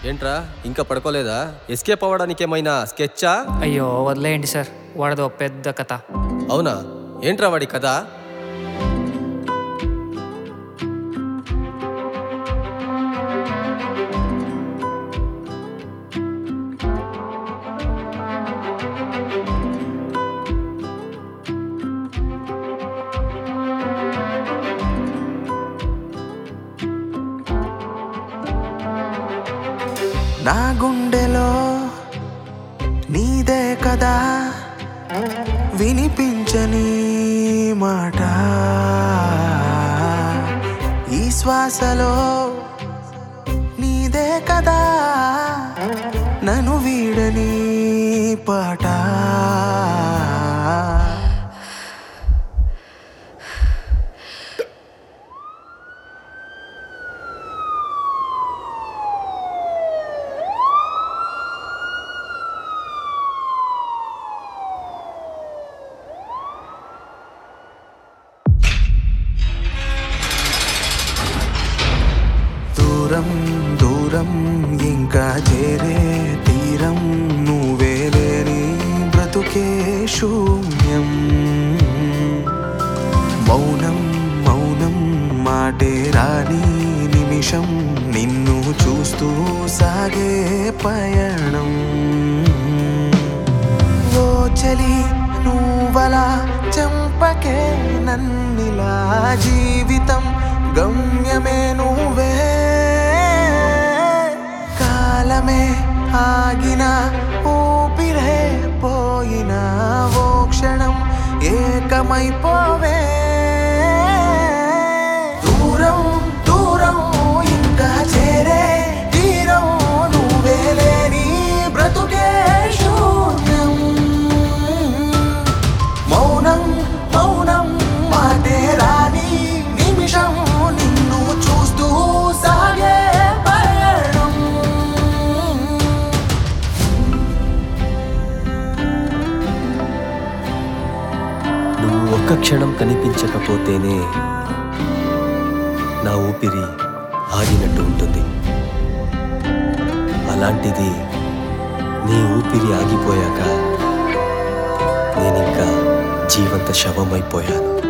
ఏంట్రా ఇంకా పడుకోలేదా ఎస్కేప్ అవ్వడానికి ఏమైనా స్కెచ్చా అయ్యో వదిలేయండి సార్ వాడదో పెద్ద కథ అవునా ఏంట్రా వాడి కథ నా గుండెలో నీదే కదా వినిపించని మాట ఈ శ్వాసలో నీదే కదా నన్ను వీడని పాట దూరం దూరం ఇంకా చేరే తీరం నువ్వే లేని బ్రతుకే శూన్యం మౌనం మౌనం మాటే రాని నిమిషం నిన్ను చూస్తూ సాగే పయణం ఓ చలి నువ్వలా చంపకే నన్నిలా జీవితం గమ్యమే నువ్వే కాలమే ఆగిన ఊపిరే పోయిన ఓ క్షణం ఏకమైపోవే దూరం దూరం ఇంకా చేరే తీరం నువ్వే లేని బ్రతుకే శూన్యం మౌనం మౌనం మాటే రాని నిమిషం నిన్ను చూస్తూ సాగే పయనం నువ్వు ఒక్క క్షణం కనిపించకపోతేనే నా ఊపిరి ఆగినట్టు ఉంటుంది అలాంటిది నీ ఊపిరి ఆగిపోయాక నేనింకా జీవంత శవమైపోయాను